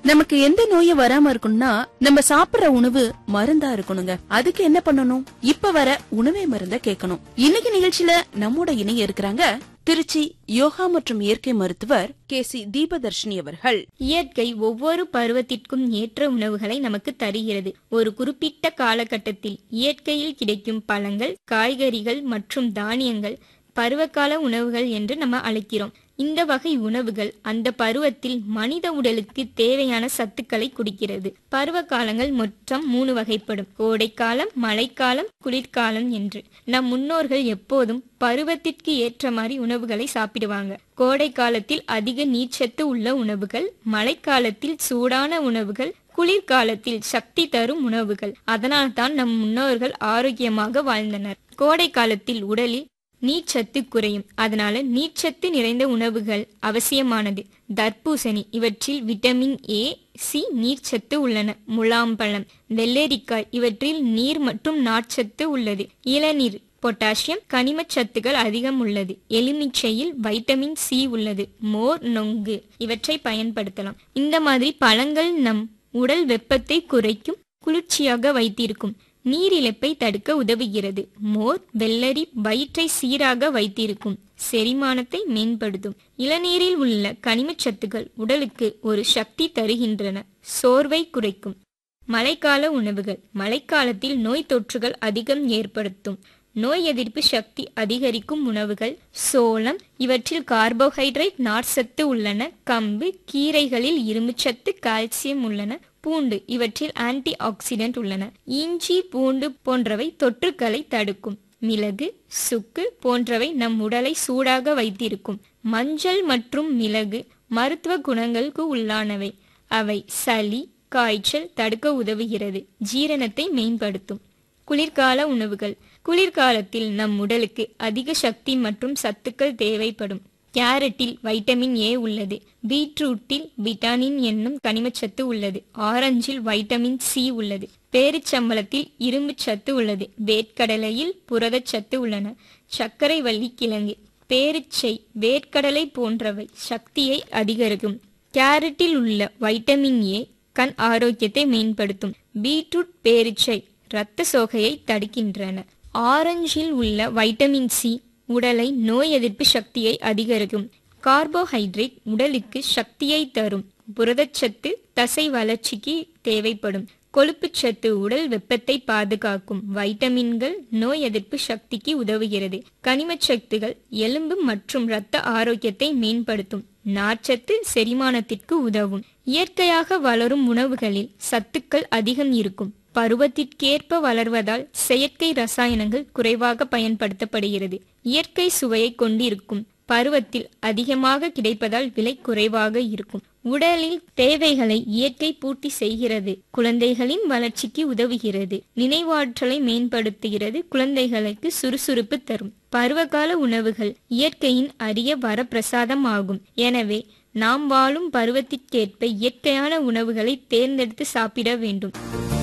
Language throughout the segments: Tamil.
நமக்கு எந்த நோயும் வராம இருக்கணும்னா நம்ம சாப்பிடுற உணவு மருந்தா இருக்கணுங்க அதுக்கு என்ன பண்ணணும் இப்ப வர உணவே மருந்த கேட்கணும் இன்னைக்கு நிகழ்ச்சியில நம்மோட இணைய இருக்கிறாங்க திருச்சி யோகா மற்றும் இயற்கை மருத்துவர் கே சி தீபதர்ஷினி அவர்கள் இயற்கை ஒவ்வொரு பருவத்திற்கும் ஏற்ற உணவுகளை நமக்கு தருகிறது ஒரு குறிப்பிட்ட காலகட்டத்தில் இயற்கையில் கிடைக்கும் பழங்கள் காய்கறிகள் மற்றும் தானியங்கள் பருவகால உணவுகள் என்று நம்ம அழைக்கிறோம் இந்த வகை உணவுகள் அந்த பருவத்தில் மனித உடலுக்கு தேவையான சத்துக்களை குடிக்கிறது பருவ காலங்கள் மொத்தம் மூணு வகைப்படும் கோடைக்காலம் மழைக்காலம் குளிர்காலம் என்று நம் முன்னோர்கள் எப்போதும் பருவத்திற்கு ஏற்ற மாதிரி உணவுகளை சாப்பிடுவாங்க கோடை காலத்தில் அதிக நீர்ச்சத்து உள்ள உணவுகள் மழைக்காலத்தில் சூடான உணவுகள் குளிர்காலத்தில் சக்தி தரும் உணவுகள் அதனால்தான் நம் முன்னோர்கள் ஆரோக்கியமாக வாழ்ந்தனர் கோடை காலத்தில் உடலில் நீர்ச்சத்து குறையும் அதனால நீர்ச்சத்து நிறைந்த உணவுகள் அவசியமானது தர்பூசணி இவற்றில் விட்டமின் ஏ சி நீர்ச்சத்து உள்ளன முலாம்பழம் வெள்ளரிக்காய் இவற்றில் நீர் மற்றும் நார்ச்சத்து உள்ளது இளநீர் பொட்டாசியம் கனிமச்சத்துகள் அதிகம் உள்ளது எலுமிச்சையில் வைட்டமின் சி உள்ளது மோர் நொங்கு இவற்றை பயன்படுத்தலாம் இந்த மாதிரி பழங்கள் நம் உடல் வெப்பத்தை குறைக்கும் குளிர்ச்சியாக வைத்திருக்கும் நீரிழப்பை தடுக்க உதவுகிறது மோர் வெள்ளரி வயிற்றை சீராக வைத்திருக்கும் செரிமானத்தை மேம்படுத்தும் இளநீரில் உள்ள கனிமச்சத்துகள் உடலுக்கு ஒரு சக்தி தருகின்றன சோர்வை குறைக்கும் மழைக்கால உணவுகள் மழைக்காலத்தில் நோய் தொற்றுகள் அதிகம் ஏற்படுத்தும் நோய் எதிர்ப்பு சக்தி அதிகரிக்கும் உணவுகள் சோளம் இவற்றில் கார்போஹைட்ரேட் நார்ச்சத்து உள்ளன கம்பு கீரைகளில் இரும்புச்சத்து கால்சியம் உள்ளன பூண்டு இவற்றில் ஆன்டி ஆக்சிடென்ட் உள்ளன இஞ்சி பூண்டு போன்றவை தொற்றுக்களை தடுக்கும் மிளகு சுக்கு போன்றவை நம் உடலை சூடாக வைத்திருக்கும் மஞ்சள் மற்றும் மிளகு மருத்துவ குணங்களுக்கு உள்ளானவை அவை சளி காய்ச்சல் தடுக்க உதவுகிறது ஜீரணத்தை மேம்படுத்தும் குளிர்கால உணவுகள் குளிர்காலத்தில் நம் உடலுக்கு அதிக சக்தி மற்றும் சத்துக்கள் தேவைப்படும் கேரட்டில் வைட்டமின் ஏ உள்ளது பீட்ரூட்டில் விட்டாமின் என்னும் கனிமச்சத்து உள்ளது ஆரஞ்சில் வைட்டமின் சி உள்ளது பேரிச்சம்பளத்தில் இரும்பு சத்து உள்ளது வேர்க்கடலையில் புரதச்சத்து உள்ளன சர்க்கரை வள்ளி கிழங்கு பேரிச்சை வேர்க்கடலை போன்றவை சக்தியை அதிகரிக்கும் கேரட்டில் உள்ள வைட்டமின் ஏ கண் ஆரோக்கியத்தை மேம்படுத்தும் பீட்ரூட் பேரிச்சை இரத்த சோகையை தடுக்கின்றன ஆரஞ்சில் உள்ள வைட்டமின் சி உடலை நோய் எதிர்ப்பு சக்தியை அதிகரிக்கும் கார்போஹைட்ரேட் உடலுக்கு சக்தியை தரும் புரதச்சத்து தசை வளர்ச்சிக்கு தேவைப்படும் கொழுப்புச்சத்து உடல் வெப்பத்தை பாதுகாக்கும் வைட்டமின்கள் நோய் எதிர்ப்பு சக்திக்கு உதவுகிறது கனிமச்சத்துகள் எலும்பு மற்றும் இரத்த ஆரோக்கியத்தை மேம்படுத்தும் நார்ச்சத்து செரிமானத்திற்கு உதவும் இயற்கையாக வளரும் உணவுகளில் சத்துக்கள் அதிகம் இருக்கும் பருவத்திற்கேற்ப வளர்வதால் செயற்கை ரசாயனங்கள் குறைவாக பயன்படுத்தப்படுகிறது இயற்கை சுவையை கொண்டிருக்கும் பருவத்தில் அதிகமாக கிடைப்பதால் விலை குறைவாக இருக்கும் உடலில் தேவைகளை இயற்கை பூர்த்தி செய்கிறது குழந்தைகளின் வளர்ச்சிக்கு உதவுகிறது நினைவாற்றலை மேம்படுத்துகிறது குழந்தைகளுக்கு சுறுசுறுப்பு தரும் பருவகால உணவுகள் இயற்கையின் அரிய வரப்பிரசாதம் ஆகும் எனவே நாம் வாழும் பருவத்திற்கேற்ப இயற்கையான உணவுகளை தேர்ந்தெடுத்து சாப்பிட வேண்டும்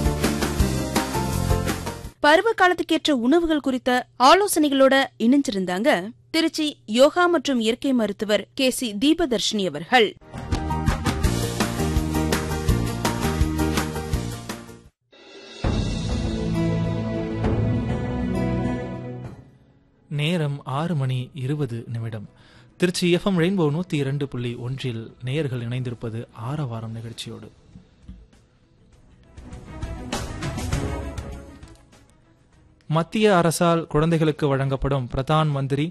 பருவ காலத்துக்கேற்ற உணவுகள் குறித்த ஆலோசனைகளோட இணைஞ்சிருந்தாங்க திருச்சி யோகா மற்றும் இயற்கை மருத்துவர் கே சி தீபதர்ஷினி அவர்கள் நேரம் ஆறு மணி இருபது நிமிடம் திருச்சி எஃப்எம் ரெயின்போ நூத்தி இரண்டு புள்ளி ஒன்றில் நேயர்கள் இணைந்திருப்பது ஆரவாரம் நிகழ்ச்சியோடு மத்திய அரசால் குழந்தைகளுக்கு வழங்கப்படும் பிரதான் மந்திரி